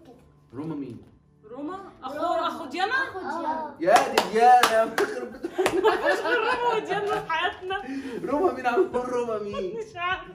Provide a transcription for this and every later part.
روما مين؟ روما اخو اخو ديانا يا دي ديانا يا مخرب بيت- روما وديانا في حياتنا روما مين عم تقول روما مين؟ مش عارفه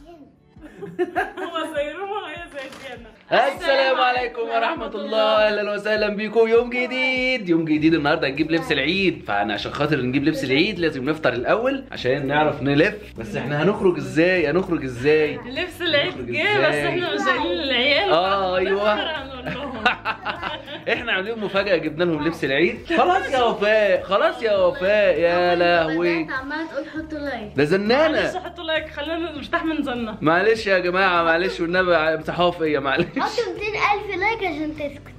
هو زي روما وهي زي ديانا السلام عليكم ورحمة الله أهلا وسهلا بكم يوم جديد يوم جديد النهاردة هنجيب لبس العيد فأنا عشان خاطر نجيب لبس العيد لازم نفطر الأول عشان نعرف نلف بس احنا هنخرج ازاي هنخرج ازاي لبس العيد نخرج جه بس إزاي؟ احنا مش قايلين للعيال آه، أيوة. هنقول لهم احنا عاملين مفاجأة جبنا لهم لبس العيد خلاص يا وفاء خلاص يا وفاء يا لهوي عماله تقول حطوا لايك ده معلش زنانة حطوا لايك خلينا نرتاح من زنا معلش يا جماعة معلش والنبي امسحوها فيا معلش حطوا 200000 لايك عشان تسكت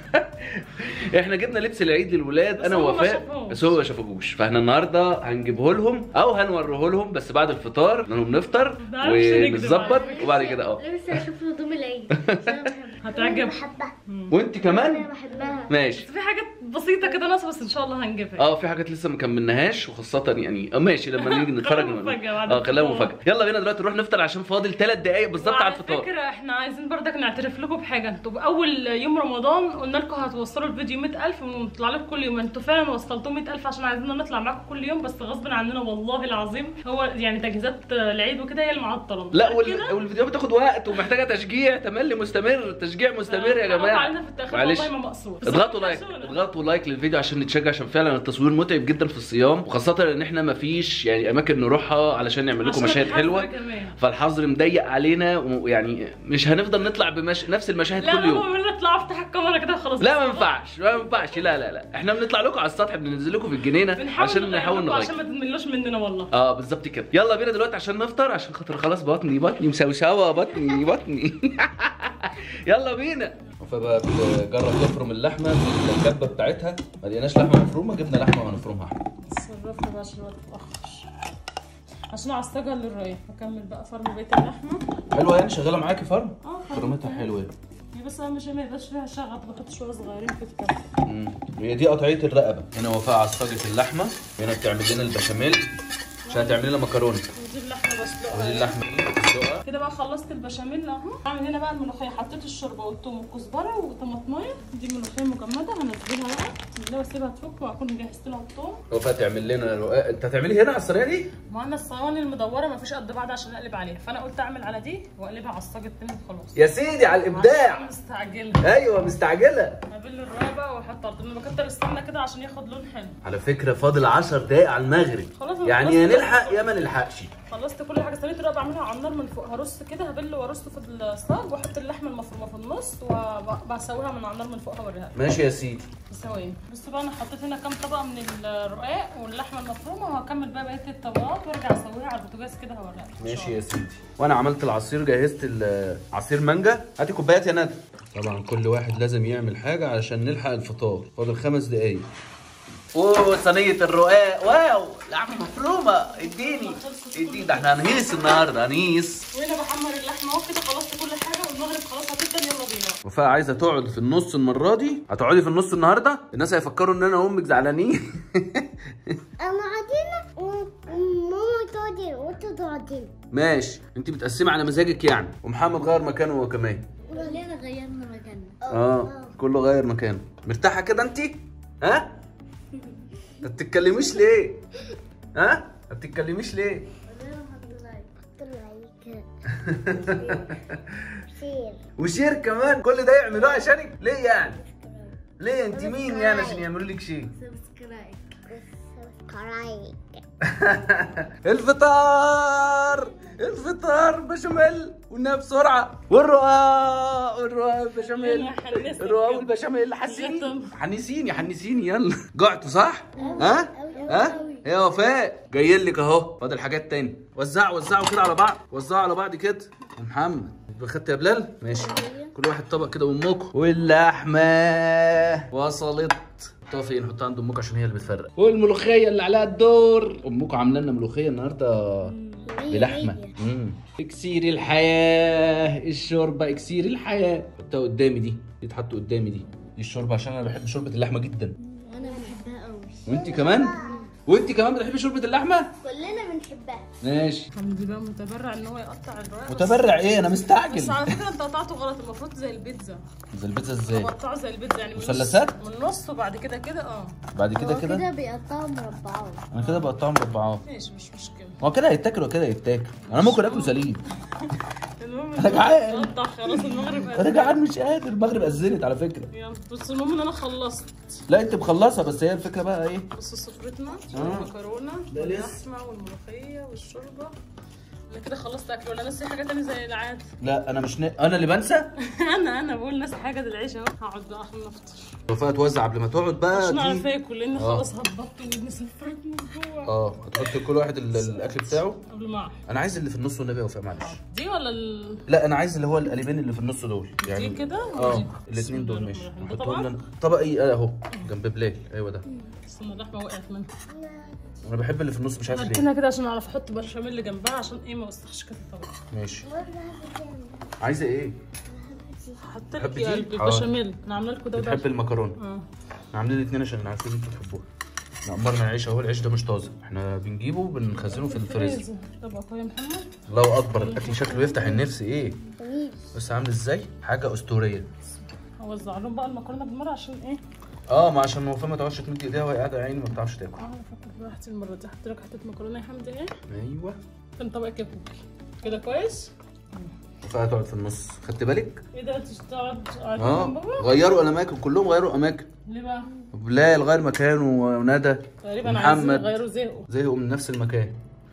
احنا جبنا لبس العيد للولاد بس انا هو ما ووفاء شافوش. بس هو ما شافوهوش فاحنا النهارده هنجيبه لهم او هنوريه لهم بس بعد الفطار انهم نفطر نعرفش نكذب ونظبط عليه. وبعد كده اه لسه اشوف هدوم العيد عشان بحبها. هتعجب بحبها وانت انا كمان بحبها ماشي في حاجات بسيطة كده ناقصة بس ان شاء الله هنجيبها اه في حاجات لسه ما كملناش وخاصة يعني اه ماشي لما نيجي نتفرج خليها مفاجأة بعد اه خليها الفطار. مفاجأة يلا بينا دلوقتي نروح نفطر عشان فاضل ثلاث دقايق بالظبط على الفطار فكرة احنا عايزين برضك نعترف لكم بحاجة انتوا اول يوم رمضان قلنا لكم هتوصلوا الفيديو 100000 ونطلع لكم كل يوم انتوا فعلا وصلتوا 100000 عشان عايزيننا نطلع معاكم كل يوم بس غصب عننا والله العظيم هو يعني تجهيزات العيد وكده هي اللي معطلة لا غير وال... كده والفيديو بتاخد وقت ومحتاجة تشجيع تملي مستمر تشجيع مستمر يا حقكم جماعة علينا في التأخير معلش والله ما مقصور بس اضغطوا لايك تنسونا. اضغطوا لايك للفيديو عشان نتشجع عشان فعلا التصوير متعب جدا في الصيام وخاصة ان احنا مفيش يعني اماكن نروحها علشان نعمل لكم عشان مشاهد الحظر حلوة كمان. فالحظر مضيق علينا ويعني مش هنفضل نطلع بمش... نفس المشاهد لا كل بابا يوم بيقول لك اطلع افتح الكاميرا كده خلاص لا ما ينفعش ما ينفعش لا لا لا احنا بنطلع لكم على السطح بننزل لكم في الجنينة بنحاول عشان نحاول نغير لكم نغير عشان ما تملوش مننا والله اه بالظبط كده يلا بينا دلوقتي عشان نفطر عشان خاطر خلاص بطني بطني مسوسوه بطني بطني يلا بينا وفا بقى بتجرب تفرم اللحمه في الكبه بتاعتها ما لقيناش لحمه مفرومه جبنا لحمه وهنفرمها احنا صرفنا بقى عشان الوقت اتأخر عشان اعصجها للرايح اكمل بقى فرم بيت اللحمه حلوه يعني شغاله معاكي فرم اه فرمتها حلوه هي بس اهم شيء ما يبقاش فيها شغط بحط شويه صغيرين في الكف امم هي دي قطعيه الرقبه هنا وفاء عصجت اللحمه هنا بتعمل لنا البشاميل عشان هتعمل لنا مكرونه ودي اللحمه بسلقها ودي اللحمه دي بتسلقها كده بقى خلصت البشاميل اهو اعمل هنا بقى الملوخيه حطيت الشوربه والثوم والكزبره وطماطمايه دي ملوخيه مجمده هنزلها بقى هنزلها واسيبها تفك واكون جهزت لها الثوم وفاء تعمل لنا رقاق انت هتعملي هنا على الصينيه دي معانا الصواني المدوره مفيش قد بعض عشان اقلب عليها فانا قلت اعمل على دي واقلبها على الصاج التاني وخلاص يا سيدي على الابداع عشان مستعجله ايوه مستعجله ابل الرقاق بقى واحط على انا بكتر السمنه كده عشان ياخد لون حلو على فكرة فاضل 10 دقايق على المغرب خلاص أنا يعني يا خلصت. نلحق يا ما نلحقش خلصت كل حاجه صينيه الرقاق بعملها على النار من فوق هرص كده هبل وارصه في الصاج واحط اللحمه المفرومه في النص وبسويها من على النار من فوق هوريها لك. ماشي يا سيدي ثواني بصوا بقى انا حطيت هنا كام طبقه من الرقاق واللحمه المفرومه وهكمل بقى بقيه الطبقات وارجع اسويها على البوتاجاز كده هوريها لك إن شاء ماشي الله. يا سيدي وانا عملت العصير جهزت عصير مانجا هاتي كوبايات يا ندى طبعا كل واحد لازم يعمل حاجة علشان نلحق الفطار فاضل خمس دقايق اوه صينية الرقاق واو لحمة مفرومة اديني اديني ده احنا هنهيس النهارده هنهيس وهنا بحمر اللحمه اهو كده خلصت كل حاجه والمغرب خلاص هتبدا يلا بينا وفاء عايزة تقعد في النص المرة دي هتقعدي في النص النهارده الناس هيفكروا ان انا وامك زعلانين انا قاعدين وماما تقعدين وانتوا تقعدين ماشي انت بتقسمي على مزاجك يعني ومحمد غير مكانه هو كمان كلنا غيرنا مكاننا اه كله غير مكانه مرتاحه كده انت ها ما بتتكلميش ليه ها ما بتتكلميش ليه حطوا لايك شير وشير كمان كل ده يعملوه عشانك ليه يعني ليه انت مين يعني عشان يعملوا لك شيء سبسكرايب سبسكرايب الفطار الفطار بشاميل والنبي بسرعه والرقاق والرقاق البشاميل يلا حنسك الرقاق كده. والبشاميل حسيني جاتهم. حنسيني حنسيني يلا جعتوا صح؟ ها؟ ها؟ يا وفاء جاي لك اهو فاضل حاجات تاني وزعوا وزعوا كده على بعض وزعوا على بعض كده ومحمد خدت يا بلال؟ ماشي كل واحد طبق كده وامكم واللحمه وصلت حطها فين؟ حطها عند امك عشان هي اللي بتفرق والملوخيه اللي عليها الدور امكم عامله لنا ملوخيه النهارده بلحمه امم اكسير الحياه الشوربه اكسير الحياه حطها قدامي دي دي تحط قدامي دي دي الشوربه عشان انا بحب شوربه اللحمه جدا وانا بحبها قوي وانت كمان وانت كمان بتحبي شوربه اللحمه كلنا بنحبها ماشي حمدي بقى متبرع ان هو يقطع الرقاق متبرع ايه انا بس مستعجل على فكره انت قطعته غلط المفروض زي البيتزا زي البيتزا ازاي قطعه زي البيتزا يعني من نص- مثلثات؟ من النص وبعد كده كده اه بعد كده هو كده كده بيقطعوا مربعات انا كده بقطعه مربعات ماشي مش مشكله هو كده هيتاكل وكده يتاكل انا ممكن اكله سليم المهم أنا جعان. قطع خلاص المغرب انا جعان مش قادر المغرب اذنت على فكره يلا بس المهم ان انا خلصت لا انت مخلصه بس هي الفكره بقى ايه بص سفرتنا آه. المكرونه ده لسه. واللحمه والملوخيه والشوربه انا كده خلصت اكل ولا ناسي حاجه تاني زي العادي لا انا مش نا... انا اللي بنسى انا انا بقول ناسي حاجه ده العيش اهو هقعد بقى عشان نفطر وفاء توزع قبل ما تقعد بقى عشان اعرف دي اكل لان آه. خلاص هبطت ودني سفرت من جوه اه هتحط كل واحد ال- الاكل بتاعه قبل ما أعرف. انا عايز اللي في النص والنبي يا وفاء معلش دي ولا ال... لا انا عايز اللي هو القليبين اللي في النص دول يعني دي كده اه ودي؟ الاثنين بسم دول الله ماشي الرحمن الرحيم. ده نحطهم طبعا لنا طبق ايه اهو جنب بلال ايوه ده استنى اللحمه وقعت منها انا بحب اللي في النص مش عارف ليه هركنها كده عشان اعرف احط بشاميل جنبها عشان ايه ما اوسخش كده طبعا ماشي عايزه ايه هحط بتحب لك دي؟ يا آه. البشاميل انا عامله لكم ده وده بتحب المكرونه اه عاملين الاثنين عشان عارفين انتوا بتحبوها احنا عمرنا العيش اهو العيش ده مش طازه احنا بنجيبه بنخزنه في الفريزر طب اخويا يا محمد الله اكبر الاكل شكله يفتح النفس ايه جميل بس عامل ازاي حاجه اسطوريه هوزع لهم بقى المكرونه بالمره عشان ايه اه ما عشان وفاء ما تقعدش تمد ايديها وهي قاعده يا عيني ما بتعرفش تاكل اه افكر براحتي المره دي هحط لك حته مكرونه يا حمدي ايه ايوه كان طبق كده كوكي كده كويس وفاء تقعد في النص خدت بالك ايه ده تقعد قاعد اه جنب بابا غيروا الاماكن كلهم غيروا اماكن ليه بقى بلال غير مكانه وندى تقريبا عايزين ومحمد يغيروا زهقوا زهقوا من نفس المكان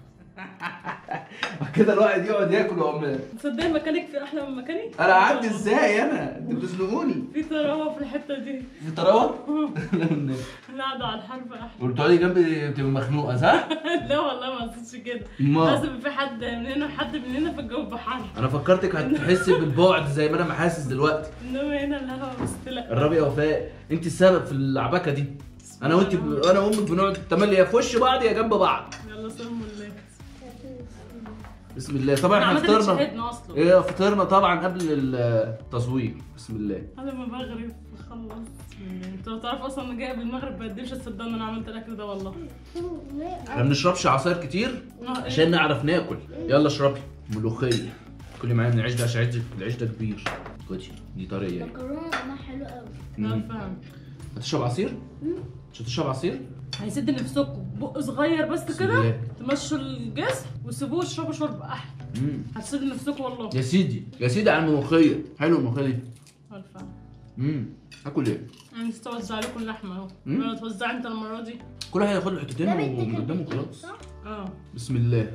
كده الواحد يقعد ياكل وعمال تصدق مكانك في احلى من مكاني انا قعدت ازاي انا انتوا بتزنقوني في طراوه في الحته دي في طراوه لا والنبي. قاعده على الحرف احلى وبتقعدي جنبي بتبقى مخنوقه صح؟ لا والله ما قصدتش كده ما. لازم في حد من هنا وحد من هنا فالجو بحر انا فكرتك هتحسي بالبعد زي ما انا محاسس دلوقتي انما هنا الهوا مستلق الربي يا وفاء انت السبب في العبكه دي انا وانت ب... انا وامك بنقعد تملي يا في وش بعض يا جنب بعض يلا سلام الله بسم الله طبعا احنا احنا عملنا فطرنا شهدنا اصلا ايه فطرنا طبعا قبل التصوير بسم الله انا ما بغرب بخلص انت لو تعرف اصلا انا جايه بالمغرب ما تقدرش تصدق ان انا عملت الاكل ده والله احنا بنشربش عصاير كتير اه إيه؟ عشان نعرف ناكل يلا اشربي ملوخيه كلي معايا من العيش ده عشان العيش ده- العيش ده كبير خدي دي طريه اهي. مكرونه طعمها حلو قوي انا فاهم هتشرب عصير؟ مش هتشرب عصير؟ هيسد نفسكم بق صغير بس بسم كده الله. تمشوا الجسم وسيبوه يشربوا شرب احلى مم. هتسد نفسكم والله يا سيدي يا سيدي على الملوخيه حلو الملوخيه دي انا فاهم امم اكل ايه؟ انا نسيت اوزع لكم اللحمه اهو مم. ولا توزع انت المره دي كل واحد ياخد له حتتين ومن قدامه خلاص اه بسم الله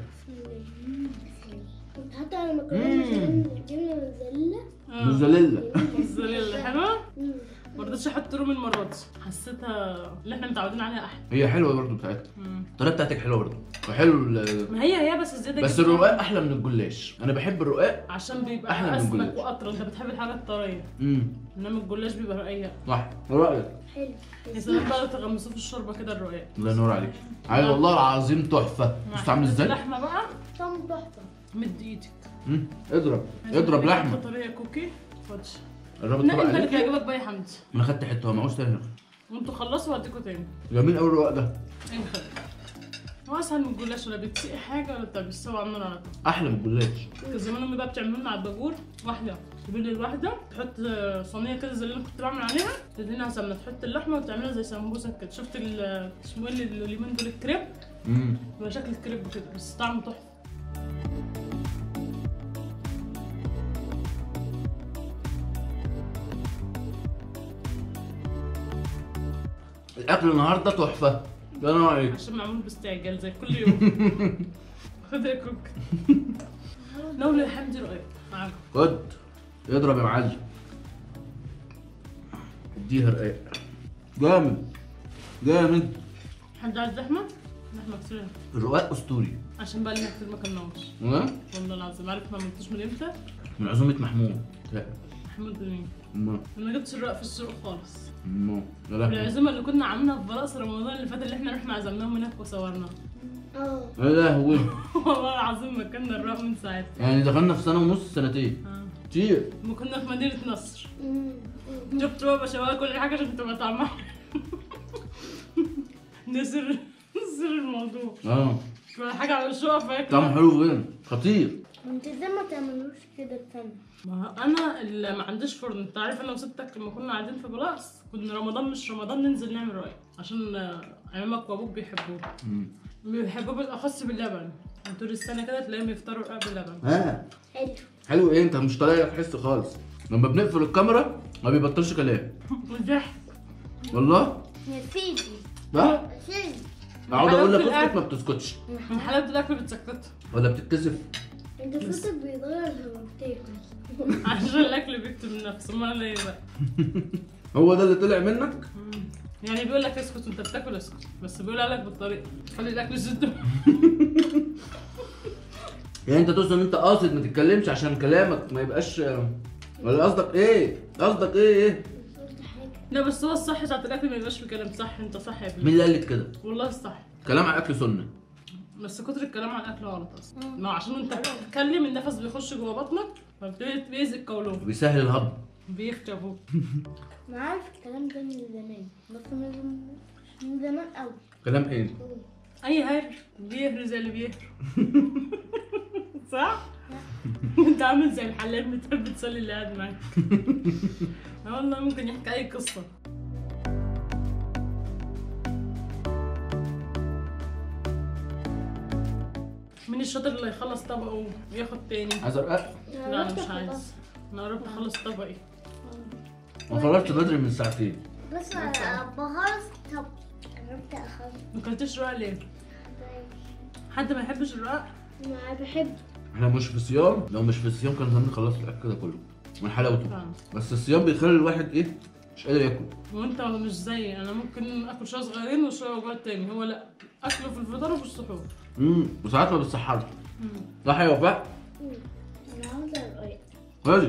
حتى على المكرونه جبنه موزاريلا اه موزاريلا موزاريلا حلوه ما رضيتش احط رومي المره دي حسيتها اللي احنا متعودين عليها احلى هي حلوه برضو بتاعتها مم. الطريقه بتاعتك حلوه برضو وحلو ال- ما هي هي بس زياده بس جبنة. الرقاق احلى من الجلاش انا بحب الرقاق عشان بيبقى أحلى من اسمك الجلاش. واطرى انت بتحب الحاجه الطريه امم انما الجلاش بيبقى رقيق صح ايه رايك حلو يا سلام بقى لو تغمسوه في الشوربه كده الرقاق الله ينور عليك عايز والله العظيم تحفه بص عامل ازاي اللحمه بقى طعم تحفه مد ايدك مم. اضرب اضرب لحمه طريه كوكي خدش قرب نقي الطبق انت اللي عليك تعجبك بقى يا حمدي انا خدت حته معوش تاني وانتوا خلصوا وهديكوا تاني جميل قوي الرقاق ده ايه خير هو اسهل من الجلاش ولا بتسيقي حاجه ولا بتاع بتسوي على النار على طول احلى من الجلاش كان زمان امي بقى بتعمل لنا على الباجور واحده تجيب لي الواحده تحط صينيه كده زي اللي انا كنت بعمل عليها تدهنها سمنه تحط اللحمه وتعملها زي سمبوسه كده شفت ال- اسمه ايه اللي اليومين دول الكريب امم بيبقى شكل الكريب كده بس طعمه تحفه الاكل النهارده تحفه ده انا رايك عشان معمول باستعجال زي كل يوم خد يا كوك نولي يا حمدي رقيق معاكم خد اضرب يا معلم اديها رقاق جامد جامد حد عايز لحمه؟ لحمه كتير الرقاق اسطوري عشان بقى لنا كتير ما كلناش ها؟ والله العظيم عارف ما عملتوش من امتى؟ من عزومه محمود لا محمود بن ما انا ما جبتش الرق في السوق خالص ما يا لهوي العزومه اللي كنا عاملينها في بلاص رمضان اللي فات اللي احنا رحنا عزمناهم هناك وصورنا اه يا لهوي والله العظيم ما كنا الرق من ساعتها يعني دخلنا في سنه ونص سنتين آه. كتير ما كنا في مدينه نصر أمم. شفت بابا شوايه كل حاجه عشان تبقى طعمها ده سر سر الموضوع اه ولا حاجه على الشقه فاكر طعمه حلو جدا خطير انت ازاي ما تعملوش كده بسنة ما انا اللي ما عنديش فرن انت عارف انا وستك لما كنا قاعدين في بلاس كنا رمضان مش رمضان ننزل نعمل رقاق عشان آه، عمامك وابوك بيحبوه مم. بيحبوه بالاخص باللبن طول السنه كده تلاقيهم يفطروا رقاق باللبن ها حلو حلو ايه انت مش طالع لك حس خالص لما بنقفل الكاميرا ما بيبطلش كلام والضحك والله يا سيدي ها سيدي اقعد اقول لك حلاوة اسكت الأكل. ما بتسكتش من حلاوه الاكل بتسكت ولا بتتكسف انت صوتك بيتغير لما بتاكل عشان الاكل بيكتب نفسه ما ليه بقى هو ده اللي طلع منك يعني بيقول لك اسكت وانت بتاكل اسكت بس بيقول لك بالطريقه خلي الاكل يشد يعني انت تقصد ان انت قاصد ما تتكلمش عشان كلامك ما يبقاش ولا قصدك ايه قصدك ايه ايه قلت حاجة لا بس هو الصح بتاعت الاكل ما يبقاش في كلام صح انت صح يا مين ابني اللي قال لك كده والله الصح كلام على اكل سنه بس كتر الكلام عن الاكل غلط اصلا ما عشان انت بتتكلم النفس بيخش جوه بطنك فبيأذي القولون بيسهل الهضم بيختي ابوك انا عارف الكلام ده من زمان بس من من زمان قوي كلام ايه اي هر بيهري زي اللي بيهري صح؟ انت عامل زي الحلاق بتحب تسلي اللي قاعد معاك اه والله ممكن يحكي اي قصه مين الشاطر اللي يخلص طبقه وياخد تاني؟ عايز ارقق لا انا مش عايز انا قربت اخلص طبقي ما خلصت بدري من ساعتين بس بهرس طب قربت اخلص ما كلتش رقاق ليه؟ حد ما يحبش الرقاق؟ ما بحب احنا مش في صيام لو مش في الصيام كان زمان خلصت الاكل ده كله من حلاوته فاهم. بس الصيام بيخلي الواحد ايه مش قادر ياكل وانت مش زيي انا ممكن اكل شويه صغيرين وشويه وجبات تاني هو لا اكله في الفطار وفي السحور امم وساعات ما بتصحرش صح يا وفاء انا عاوزة الرقاق غالي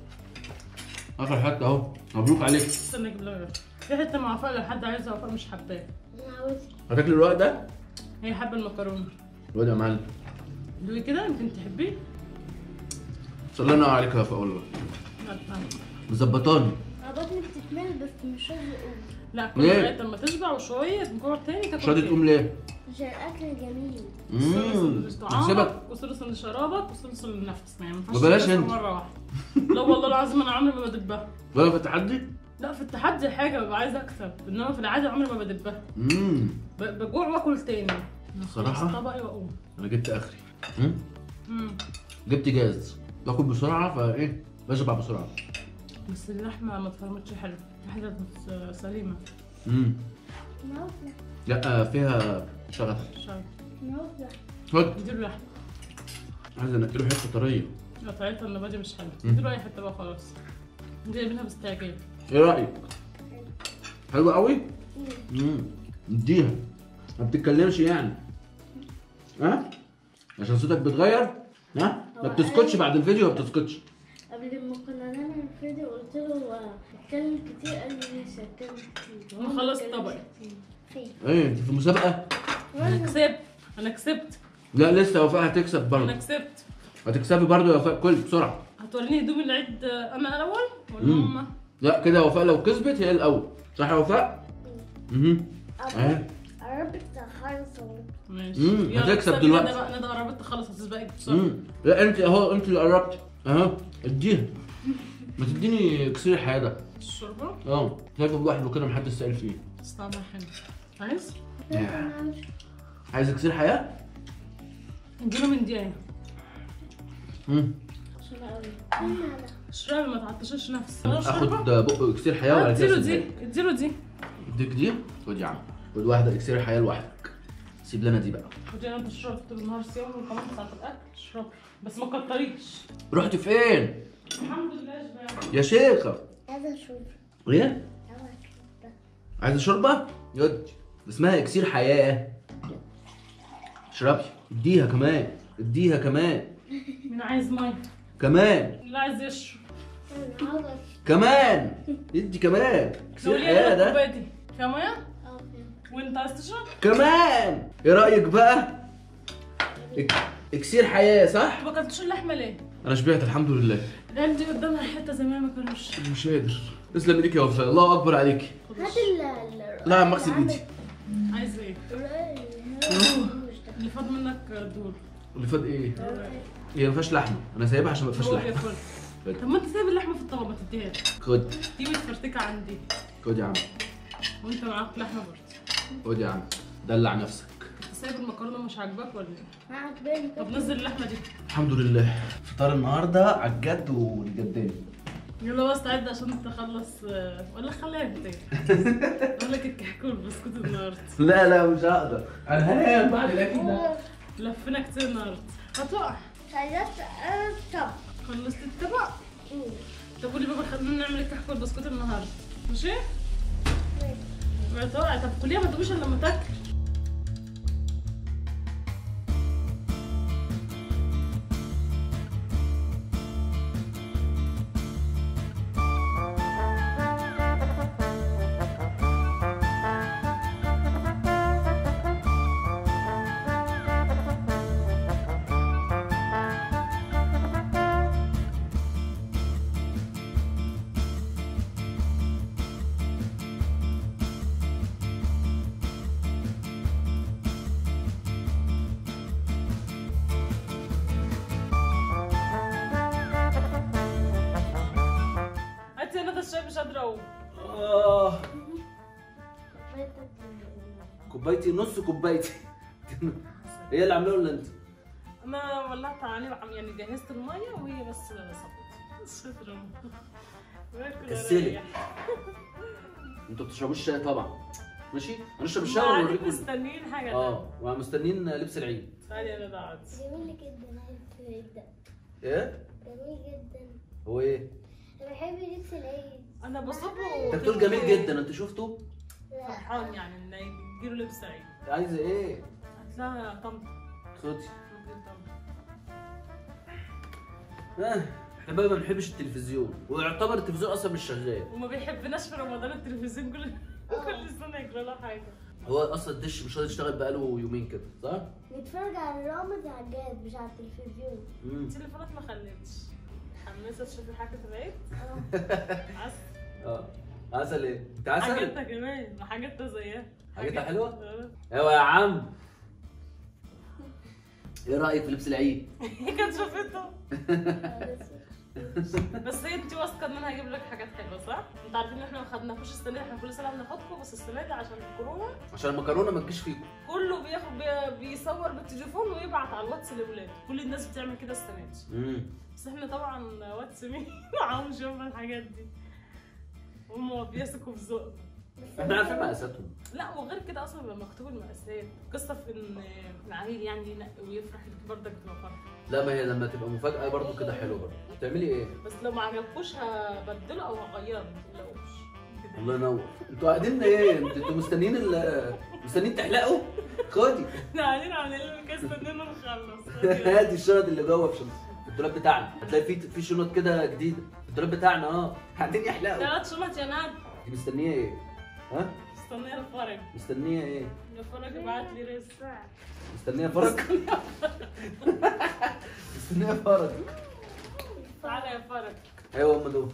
اخر حته اهو مبروك عليك استنى اجيب لك في حته مع وفاء لو حد عايزها وفاء مش حباه انا عاوزة هتاكل الورق ده هي حابه المكرونه الواد يا معلم دوقي كده يمكن تحبيه صلى الله عليك يا وفاء والله لا فاهم. مظبطاني انا بطني بتتمل بس مش راضية اقوم لا كل ليه؟ لغايه لما تشبع وشويه تجوع تاني تاكل مش راضي تاني. تقوم ليه؟ عشان الاكل جميل امم ثلث هسيبك طعامك وثلث لشرابك وثلث للنفس يعني ما ينفعش وبلاش تاكل انت. مره واحده لا والله العظيم انا عمري ما بدبها ولا في التحدي؟ لا في التحدي حاجه ببقى عايزه اكسب انما في العاده عمري ما بدبها امم ب- بجوع واكل تاني صراحة؟ أخلص طبقي واقوم انا جبت اخري مم؟ مم. جبت جاز باكل بسرعه فايه بشبع بسرعه بس اللحمه ما اتفرمتش حلو واحده بس سليمه امم انا عاوزة لا فيها شغف شايف انا عاوزة خد اديله لحمه عايز انقله حته طريه قطعتها النباتي مش حلو مم. اديله اي حته بقى خلاص جايبينها باستعجال ايه رايك؟ حلوه قوي؟ امم اديها ما بتتكلمش يعني ها؟ عشان صوتك بيتغير ها؟ ما بتسكتش بعد الفيديو ما بتسكتش قبل ما كنا نعمل الفيديو قلت له آه، اتكلم كتير قال لي لسه اتكلم كتير أنا خلصت طبقي. فين؟ ايه انت في مسابقه؟ انا كسبت انا كسبت لا لسه وفاء هتكسب انا برضه كسبت هتكسبي برضه يا وفاء كل بسرعه هتوريني هدوم العيد انا الاول ولا مم. هم لا كده وفاء لو كسبت هي الاول صح يا وفاء؟ اها اه قربت اخلص اهو ماشي مم، يلا هتكسب اكسبي دلوقتي. ندى بقى ندى قربت تخلص هتسبقك بسرعه امم لا انت اهو انت اللي قربت اهو اديها ما تديني كسير الحياه ده الشوربه اه شايفه لوحده كده محدش سائل فيه بس طعمها حلو عايز انا عاوز عايز كسير حياه؟ اديله من دي اهي امم عشان قوي انا اشربي ما تعطشيش نفسك اخد بق كسير حياه ولا اديله كده دي اديله دي اديك دي خد يا عم خد واحده اكسير الحياه لوحدك سيب لنا دي بقى خدي انت تشرب طول النهار صيام وكمان ساعة الاكل اشربي بس ما كتريش رحت فين؟ الحمد لله شبعت يا شيخه عايزه اشوف ايه؟ عايزه اشوف عايزه شوربه؟ يد اسمها اكسير حياه اشربي اديها كمان اديها كمان مين عايز ميه كمان اللي عايز يشرب انا عاوزه كمان ادي كمان كسير لو حياه ليه ده الكوبايه دي فيها ميه اه فهمت. وانت عايز تشرب كمان ايه رايك بقى إك- اكسير حياه صح ما اكلتش اللحمه ليه؟ انا شبعت الحمد لله العيال دي قدامها حته زي ما ما كانوش مش قادر تسلم ايديك يا وفاء الله اكبر عليك هات ال ال- لا يا عم اغسل ايدي عايز ايه؟ الرقاق اللي هو مش ده. اللي فاض منك دول اللي فات ايه؟ هي ما فيهاش لحمه انا سايبها عشان ما فيهاش هو لحمه بياكل طب ما انت سايب اللحمه في الطبق ما تديهاش خد دي متفرتكه عندي خد يا عم وانت معاك لحمه برضه خد يا عم دلع نفسك انت سايب المكرونه مش عاجباك ولا ايه؟ ما عجباني طب نزل اللحمه دي الحمد لله فطار النهارده على الجد والجداني يلا بقى استعد عشان تخلص آه، ولا خليها بتاعي اقول لك الكحك والبسكوت النهارده لا لا مش هقدر انا هنام بعد الاكل ده لفينا كتير النهارده هتقع خلصت انا الطبق خلصت الطبق طب قولي بابا خلينا نعمل الكحك والبسكوت النهارده ماشي؟ هتقع طب كليها ما تقومش الا لما تاكل هات يا ندى الشاي مش قادره اقوم آه. كوبايتي نص كوبايتي هي اللي عاملاها ولا انت؟ انا ولعت عليه وعم- يعني جهزت الميه وهي بس صبت شكرا باكل كسلي. أريح. انتوا بتشربوش شاي طبعا ماشي؟ هنشرب الشاي قاعدين ونوريكم مستنيين حاجه اه ومستنيين لبس العيد تعالي يا ندى عادي جميل جدا عارف العيد ده ايه؟ جميل جدا هو ايه؟ انا بحب لبس العيد انا بصبه انت بتقول جميل جدا انت شفته؟ فرحان يعني ان يجيله لبس عيد عايزه ايه؟ هتلاقيها طنط خدي ممكن طنط آه، احنا بقى ما بنحبش التلفزيون ويعتبر التلفزيون اصلا مش شغال وما بيحبناش في رمضان التلفزيون كل كل سنه يجرى له حاجه هو اصلا الدش مش راضي يشتغل بقاله يومين كده صح؟ نتفرج على الرامز على الجهاز مش على التلفزيون امم التليفونات ما خلتش متحمسه تشوفي حاجه العيد عسل اه عسل ايه؟ انت عسل؟ حاجاتها كمان وحاجاتها زيها حاجاتها حلوة؟ آه. ايوه يا عم ايه رايك في لبس العيد؟ هي كانت شافته بس هي انت واثقه ان انا هجيب لك حاجات حلوه صح؟ انت عارفين ان احنا ما خدناكوش السنه دي احنا كل سنه بناخدكم بس السنه دي عشان الكورونا عشان المكرونه ما تجيش فيكم كله بياخد بي- بيصور بالتليفون ويبعت على الواتس لاولاده كل الناس بتعمل كده السنه دي امم بس احنا طبعا واتس مين معاهمش هم الحاجات دي هم بيثقوا في ذوقنا احنا عارفين مقاساتهم لا وغير كده اصلا بيبقى مكتوب المقاسات القصه في ان العيل يعني ينقي ويفرح دي برضك بتبقى فرحه لا ما هي لما تبقى مفاجاه برضو كده حلوه برضو بتعملي ايه؟ بس لو ما عجبكوش هبدله او هغيره ما تقلقوش كده. الله ينور انتوا قاعدين ايه؟ انتوا انتوا مستنيين ال مستنيين تحلقوا؟ خدي احنا قاعدين عاملين كده استنينا نخلص هاتي الشنط اللي جوه في شنط في الدولاب بتاعنا هتلاقي في في شنط كده جديده في الدولاب بتاعنا اه قاعدين يحلقوا ثلاث شنط يا ناد انت مستنيه ايه؟ ها؟ استنى الفرج مستنيه ايه؟ الفرج ابعت لي رزق مستنيه فرج مستنيه فرج تعالى يا فرج ايوه هم دول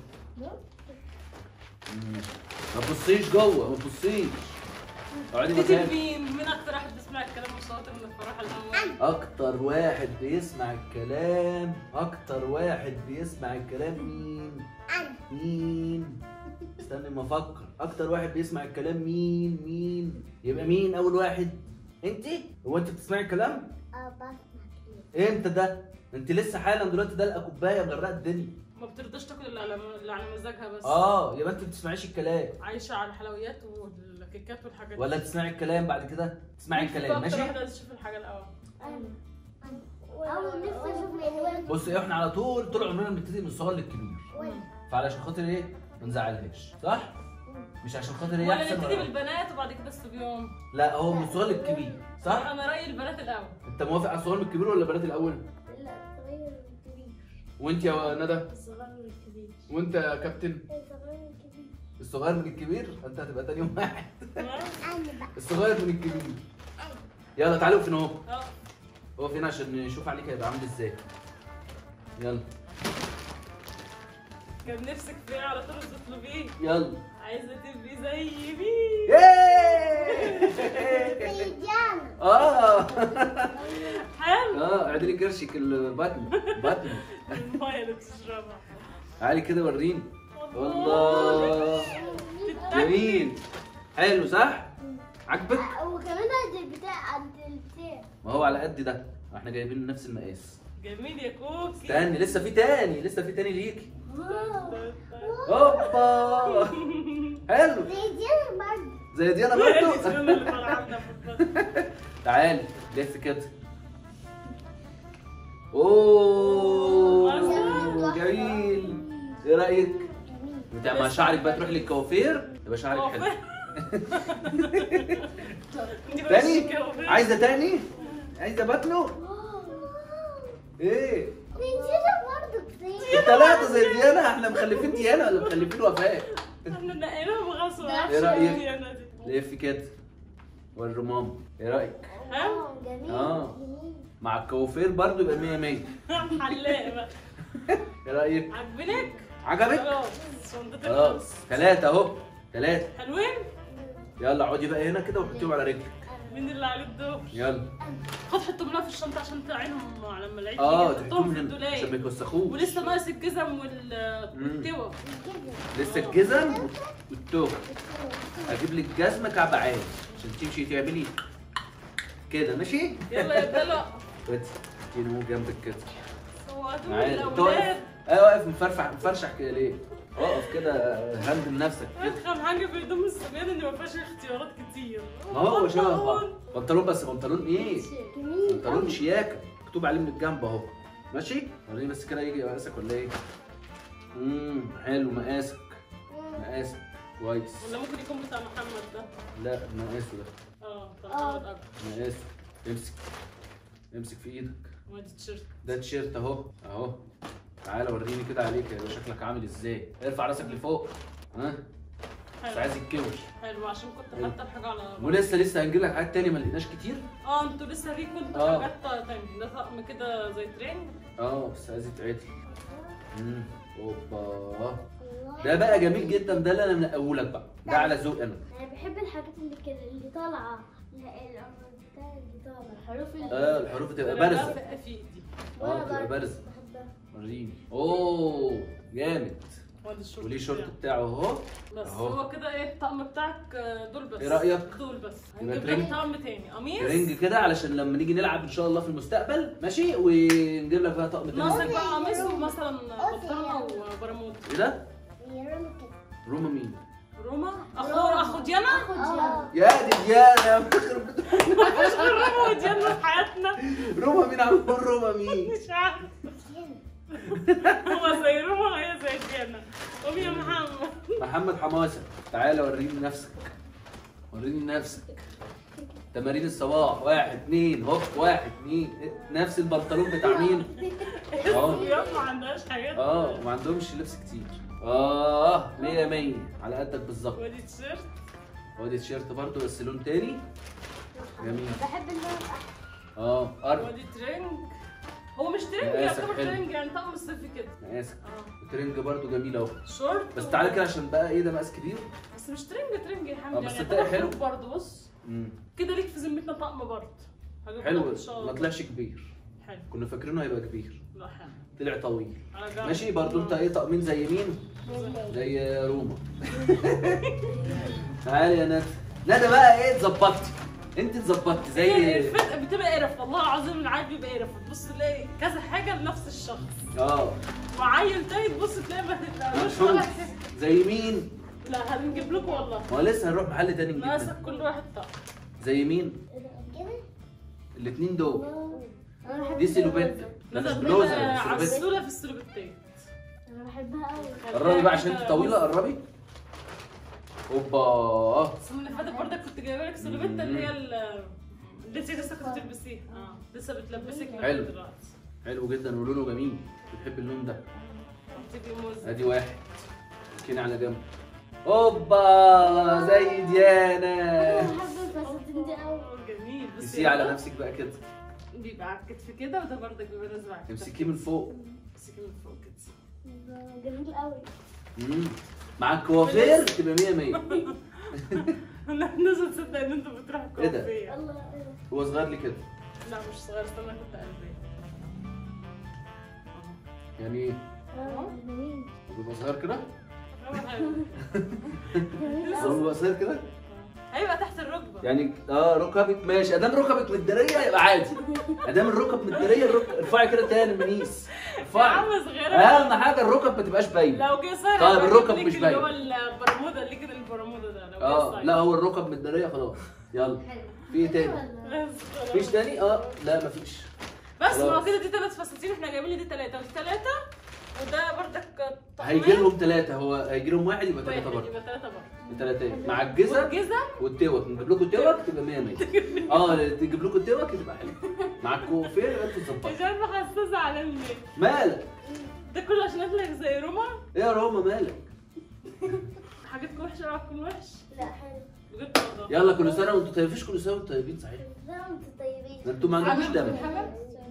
مم. ما تبصيش جوه ما تبصيش اقعدي كتب مكانك مين مين اكتر واحد بيسمع الكلام وصوت من الفرح الاول اكتر واحد بيسمع الكلام اكتر واحد بيسمع الكلام مين مين استنى ما افكر اكتر واحد بيسمع الكلام مين مين يبقى مين اول واحد انت هو انت بتسمعي الكلام اه بسمع كتير امتى ده انت لسه حالا دلوقتي دلقه كوبايه مغرقه الدنيا ما بترضاش تاكل اللي على اللي على مزاجها بس اه يبقى انت ما بتسمعيش الكلام عايشه على الحلويات والكيكات والحاجات ولا تسمعي الكلام بعد كده تسمعي مين فيكم الكلام أكتر ماشي واحد عايز يشوف الحاجه الاول انا اول نفسي اشوف الالوان بص احنا على طول طول عمرنا بنبتدي من الصغير للكبير فعلشان خاطر ايه ما نزعلهاش صح مش عشان خاطر هي ولا احسن نبتدي ولا بالبنات وبعد كده الصبيان لا هو من الصغير للكبير صح انا رايي البنات الاول انت موافق على الصغير من الكبير ولا البنات الاول لا صغير الكبير وانت يا ندى الصغير الكبير وانت يا كابتن الصغير الكبير الصغير من الكبير انت هتبقى تاني يوم واحد انا بقى الصغير من الكبير يلا تعالوا فين اهو اه هو فين عشان نشوف عليك هيبقى عامل ازاي يلا كان نفسك فيه على طول تطلبيه يلا عايزه تبقي زي مين ياي! بيجامة اه حلو اه اعدلي كرشك البطن بطن الميه اللي بتشربها تعالي كده وريني الله جميل حلو صح عجبك وكمان عند البتاع عند البتاع ما هو على قد ده احنا جايبين نفس المقاس جميل يا كوكي استني لسه في تاني لسه في تاني ليكي هوبا حلو زي دي انا برضه زي دي انا هي دي برضو السنة اللي طالعة في البطن. تعالي لف كده اوه جميل ايه رايك انت مع شعرك بقى تروح للكوافير يبقى شعرك حلو تاني عايزه تاني عايزه بطنه ايه نسيت برضه كتير الثلاثه زي ديانا احنا مخلفين ديانا ولا مخلفين وفاء احنا نقيناها بغصب إيه رأيك؟ ديانا دي. لف كده والرمام ايه رايك حلو جميل آه. جميل مع الكوافير برضو يبقى 100 100 محلاق بقى ايه رايك عجبنك؟ عجبك خلاص شنطتك خلاص ثلاثه اهو ثلاثه حلوين؟ يلا اقعدي بقى هنا كده وحطيهم على رجلك مين اللي عليه الدور؟ يلا خد حطهم لها في الشنطة عشان تعينهم لما العيد اه يجي. تحطهم في هنا عشان ما الدولاب يتوسخوش ولسه ناقص الجزم وال- مم. والتوب لسه الجزم والتوب اجيب لك جزمه كعب عالي عشان تمشي تعملي كده ماشي يلا يا دلع ودي تيجي نقوم جنبك كده صوتوا معايا الاولاد تقف ايوه واقف مفرفع مفرشح كده ليه اقف كده هندل نفسك كده ادخل حاجه في هدوم الصبيان ان ما فيهاش اختيارات كتير ما هو شبه بنطلون. بعض بنطلون بس بنطلون ايه جميل بنطلون شياكه مكتوب عليه من الجنب اهو ماشي وريني بس كده يجي مقاسك ولا ايه امم حلو مقاسك مقاسك كويس ولا ممكن يكون بتاع محمد ده لا مقاسه ده اه بتاع محمد اكتر مقاسه امسك امسك في ايدك وادي تيشيرت ده تيشيرت اهو اهو تعالى وريني كده عليك يا شكلك عامل ازاي ارفع راسك لفوق ها بس حلو عايز يتكوش حلو عشان كنت حاطه الحاجه على ولسه لسه هنجيب لك حاجات تاني ما لقيناش كتير اه انتوا لسه ليكوا انتوا آه. حاجات تاني ده طقم كده زي ترين اه بس عايز يتعدل امم اوبا ده بقى جميل جدا ده اللي انا منقولك بقى ده على ذوق انا انا بحب الحاجات اللي كده اللي طالعه لا الامر بتاع اللي طالعه الحروف اللي اه الحروف تبقى لا، بارزه لا، في ايدي اه وأنا تبقى برضه بارزه بحبها. وريني اوه جامد وادي الشورت وليه شورت بتاعه. بتاعه اهو بس أهو. هو كده ايه الطقم بتاعك آه، دول بس إيه رأيك؟ دول بس يبقى هنجيب ترنج؟ لك طقم تاني قميص رينج كده علشان لما نيجي نلعب ان شاء الله في المستقبل ماشي ونجيب لك بقى طقم ناقصك تاني بقى قميص ومثلا بطانه وبرموت ايه ده؟ هي رمى كده روما مين؟ روما اخو اخو ديانا اه يا دي ديانا يخرب بيت- مفيش غير روما وديانا في حياتنا روما مين عم تقول روما مين؟ مش عارف هو زي روما وهي زي ديانا قوم يا محمد محمد حماسه تعالى وريني نفسك وريني نفسك تمارين الصباح واحد اتنين هوب واحد اتنين نفس البنطلون بتاع مين؟ اه الصبيان ما عندهاش حاجات اه ما عندهمش لبس كتير اه مية مية على قدك بالظبط ودي تيشيرت وادي تيشيرت برضو بس لون تاني جميل بحب اللون الاحمر اه ارض ودي ترنج هو مش ترنج مقاسك يعتبر حلو. ترنج يعني طقم الصيفي كده مقاسك اه الترنج برضو جميل اهو شورت بس و- تعالى كده عشان بقى ايه ده مقاس كبير بس مش ترنج ترنج يا اه حمدي بس يعني صدقني يعتبر حلو. خروج برضه بص مم. كده ليك في ذمتنا طقم برضه هجيب لك حلو ان شاء الله ما طلعش كبير حلو كنا فاكرينه هيبقى كبير لا حلو طلع طويل على جنب. ماشي برضو انت ايه طقمين زي مين زي روما تعالي يا ندى ندى بقى ايه اتظبطتي انت اتظبطتي هي زي الفرق بتبقى قرف والله العظيم العيل بيبقى قرف تبص تلاقي كذا حاجه لنفس الشخص اه وعيل تاني تبص تلاقي ما تلاقيش مشهور ولا زي مين لا هنجيب لكم والله ما هو لسه هنروح محل تاني نجيب مقاسك منه. كل واحد طقم زي مين كده الاتنين دول انا بحب دي سيلوبيت لا مش بلوزه بتبقى سيلوبيت عسوله في السلوبتين انا بحبها قوي قربي بقى عشان انت طويله قربي اوبا السنه اللي فاتت برضك كنت جايبه لك سلوبيتا اللي هي ال- اللي انت لسه كنت بتلبسيها اه لسه بتلبسك من حلو. دلوقتي حلو جدا ولونه جميل بتحب اللون ده تبقي موز ادي واحد كيني على جنب اوبا زي ديانا انا بحب الفساتين دي قوي جميل بس تسيه على نفسك بقى كده بيبقى على الكتف كده وده برضك بيبقى نازل على الكتف امسكيه من فوق امسكي من فوق كده جميل قوي مم. مع الكوافير تبقى 100 100 الناس تصدق ان انتوا بتروحوا إيه ده؟ كوافير الله هو صغير لي كده لا مش صغير استنى كنت قلبي يعني ايه آه، جميل هو بيبقى صغير كده أول حاجة. هو بيبقى صغير كده هيبقى تحت الركبه يعني اه ركبك ماشي ادام ركبك متداريه يبقى عادي ادام الركب متداريه الركب ارفعي كده تاني منيس يا ارفعي عم صغيره اهم حاجه الركب ما تبقاش باينه لو جه صغير طيب، هبقى الركب أجيب مش لك اللي هو باين. البرمودا اللي كده البرمودا ده لو جه اه صغير. لا هو الركب متداريه خلاص يلا في ايه تاني بس خلاص. فيش تاني اه لا مفيش بس ما هو خلاص. كده دي ثلاث فساتين احنا جايبين لي دي ثلاثه ودي ثلاثه وده بردك طقمين. هيجي لهم ثلاثه هو هيجي لهم واحد يبقى ثلاثه واحد برضه يبقى ثلاثه برضه ثلاثه مع الجزم والجزم والتوك نجيب لكم التوك تبقى 100 100 اه تجيب لكم التوك تبقى حلو مع الكوفير يبقى انتوا مش تظبطوا عارفه حاسه زعلان ليه مالك ده كله عشان اطلع زي روما ايه يا روما مالك حاجتكم وحشه اوعى وحش لا حلو بجد والله يلا كل سنه وانتم طيبين مفيش كل سنه وانتم طيبين صحيح لا انتوا طيبين ده انتوا ما عندكوش دم حاجه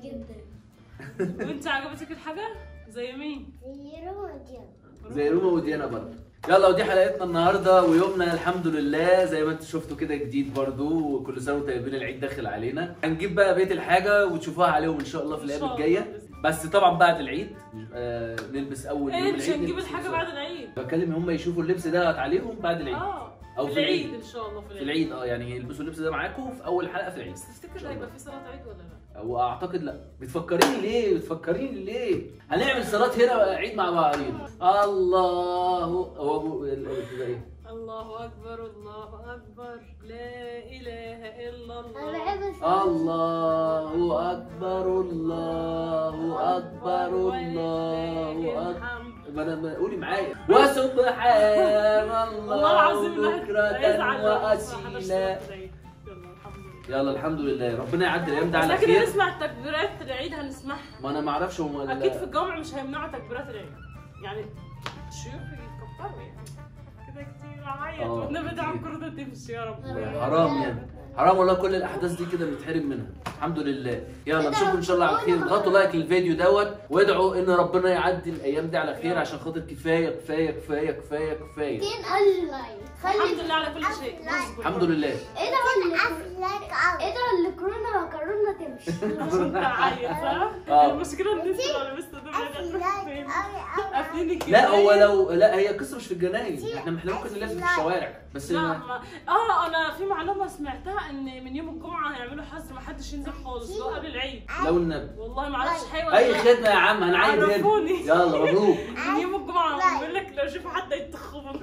جدا وانت عجبتك الحاجه زي مين زي روما زي روما وديانا برضه يلا ودي حلقتنا النهارده ويومنا الحمد لله زي ما انتم شفتوا كده جديد برضو وكل سنه وانتم طيبين العيد داخل علينا هنجيب بقى بيت الحاجه وتشوفوها عليهم ان شاء الله في إن الايام شاء الله. الجايه بس طبعا بعد العيد آه نلبس اول يوم ايه العيد مش هنجيب نلبس الحاجه لبس. بعد العيد بتكلم هم يشوفوا اللبس ده عليهم بعد العيد اه أو في في العيد العيد. ان شاء الله في في العيد العيد اه يعني يلبسوا اللبس ده معاكم في اول حلقه في العيد بس إن تفتكر شاء هيبقى الله. في صلاه عيد ولا لا؟ واعتقد لا بتفكريني ليه بتفكريني ليه هنعمل صلاه هنا عيد مع بعضين الله هو ابو ال- ال- ده ايه الله اكبر الله اكبر لا اله الا انا الله بحب الصلاة. الله اكبر الله اكبر الله ولله اكبر الحمد. ما انا ما- قولي معايا وسبحان والله الله العظيم الواحد بكرة هيزعل لو ما حضرش وأصيلا صلاة العيد. يلا الحمد لله يلا الحمد لله ربنا يعدي الايام ده على لكن خير نسمع تكبيرات العيد هنسمعها ما انا ما اعرفش هم ال- اكيد في الجامع مش هيمنعوا تكبيرات العيد يعني الشيوخ يكبروا يعني كده كتير عيط آه، والنبي دعم كتير. كرة تمشي يا رب حرام يعني حرام والله كل الاحداث دي كده بنتحرم منها الحمد لله يلا نشوفكم ان شاء الله على خير اضغطوا لايك للفيديو دوت وادعوا ان ربنا يعدي الايام دي على خير عشان خاطر كفايه كفايه كفايه كفايه كفايه 200 لايك الحمد لله على كل شيء الحمد لله ادعوا اللي ادعوا اللي كورونا وكورونا تمشي انت عيط صح؟ آه. المشكلة ان انت لو لبست دول قافلين لا هو لو لا هي القصه مش في الجناين احنا احنا ممكن نلبس في الشوارع بس لا ما... اه انا في معلومة سمعتها ان من يوم الجمعة هيعملوا حظر ما حدش ينزل خالص اللي هو قبل العيد لو النبي والله ما اعرفش حقيقي ولا اي لا. خدمه يا عم هنعيد هنا عرفوني. يلا مبروك من يوم الجمعة بيقول لك لو شافوا حد يتخبط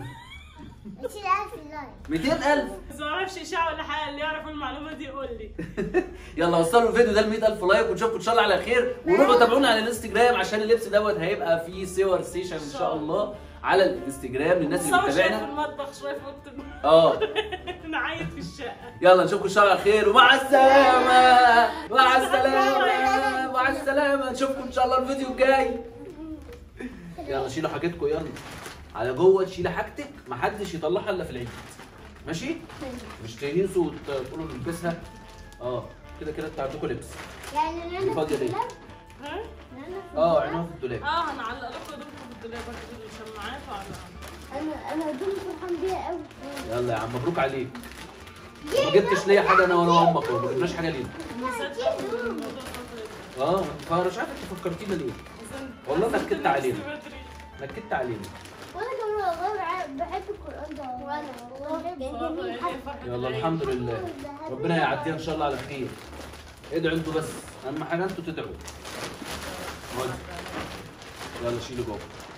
200000 بس ما اعرفش اشاعة ولا حاجة اللي يعرف المعلومة دي يقول لي يلا وصلوا الفيديو ده ل 100000 لايك ونشوفكم ان شاء الله على خير وروحوا تابعونا على الانستجرام عشان اللبس دوت هيبقى فيه صور سيشن ان شاء الله على الانستجرام للناس اللي صور شوية في بتتابعنا المطبخ شوية في اوضة النوم. اه نعيط في الشقة يلا نشوفكم ان شاء الله على خير ومع السلامه مع السلامه مع السلامه نشوفكم ان شاء الله الفيديو الجاي يلا شيلوا حاجتكم يلا على جوه تشيل حاجتك محدش يطلعها الا في العيد ماشي مش تنسوا وت- تقولوا نلبسها اه كده كده انتوا عندكم لبس يعني دي فاضيه ليه ها؟ اه عينوها في الدولاب اه هنعلق لكم هدومكم في الدولاب كده الشماعات وعلى انا انا هدومي فرحان بيها قوي يلا يا عم مبروك عليك ما جبتش ليا حاجه انا ولا امك ما جبناش حاجه لينا مصدق الموضوع الفترة دي. اه فانا مش عارف انت فكرتينا ليه أصلاً والله حسيت نكدت إني علينا. لبست بدري. نكدت علينا وانا كمان والله بحب القران ده وانا والله والله جميل هي حتى فرحة يلا العيد. الحمد لله ربنا يعديها ان شاء الله على خير ادعوا انتوا بس اهم حاجه انتوا تدعوا ودي. يلا شيلوا جوه